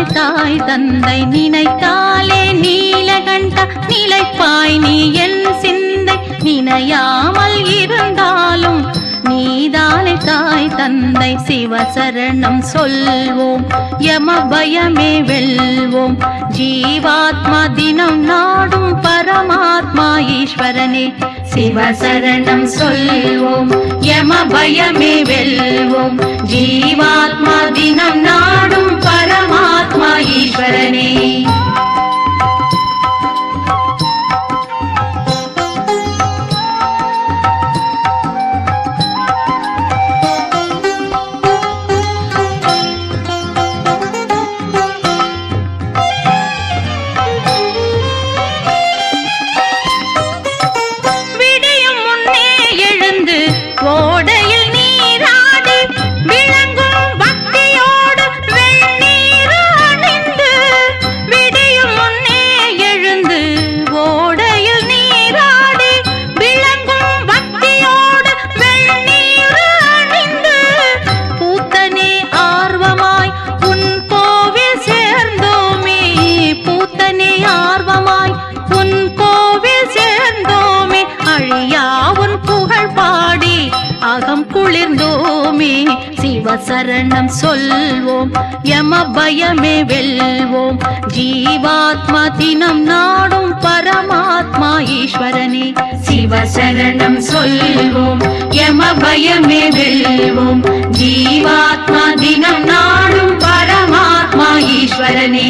தாய் தந்தை நினைத்தாலே நீலகண்ட நிலைப்பாய் நீ என் சிந்தை நினையாமல் இருந்தாலும் நீதானே தாய் தந்தை சிவசரணம் சொல்வோம் யம பயமே வெல்வோம் ஜீவாத்மா தினம் நாடும் பரமாத்மா ஈஸ்வரனே சிவசரணம் சொல்வோம் யம பயமே வெல்வோம் ஜீவாத்மா தினம் நாடும் பரமாத்மா ஈஸ்வரனே விடியும் முன்னே எழுந்து ஓடையில் நீராடி விளங்கும் பக்தியோடு வெண்ணீர் அணிந்து விடியும் முன்னே எழுந்து ஓடையில் நீராடி விளங்கும் பக்தியோடு வெண்ணீர் அணிந்து பூத்தனே ஆர்வமாய் உன் கோவில் சேர்ந்தோமே பூத்தனே ஆர்வமாய் உன் கோவில் சேர்ந்தோமே அழியா உன் புகழ் பாடி அகம் குளிர்ந்தோமே சிவசரணம் சொல்வோம் யம பயமே வெல்வோம் ஜீவாத்மா தினம் நாடும் பரமாத்மா ஈஸ்வரனே சிவசரணம் சொல்வோம் யம பயமே வெல்வோம் ஜீவாத்மா தினம் நாடும் பரமாத்மா ஈஸ்வரனே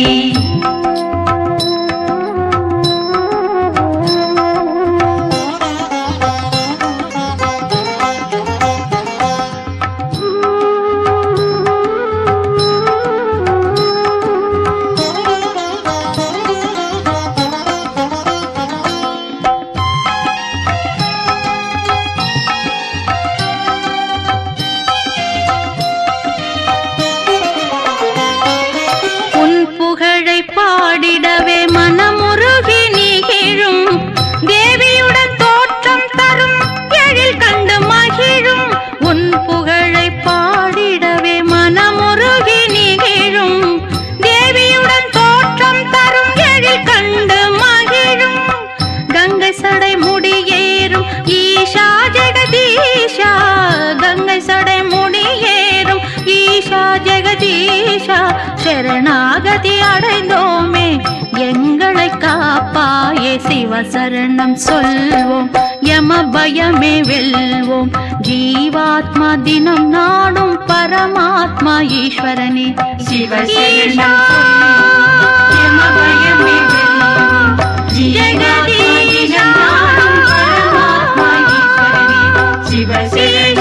உன் புகழை பாடிடவே மனமுருகி நிகழும் தேவியுடன் தோற்றம் தரும் எழில் கண்டு மகிழும் உன் புகழை பாடிடவே மனமுருகி நிகழும் தேவியுடன் தோற்றம் தரும் எழில் கண்டு மகிழும் கங்கை சடை முடியேறும் ஈஷா ஜெகதீஷா கங்கை சடை முடியேறும் ஈஷா ஜெகதீஷா சரணாகதி அடைந்தோமே எங்களை காப்பாயே சிவசரணம் சொல்வோம் யம பயமே வெல்வோம் ஜீவாத்மா தினம் நாடும் பரமாத்மா ஈஸ்வரனே சிவசரணம் ஈஷா. யம பயமே வெல்வோம். ஜீவாத்மா தினம் நாடும் பரமாத்மா ஈஸ்வரனே. சிவசரணம்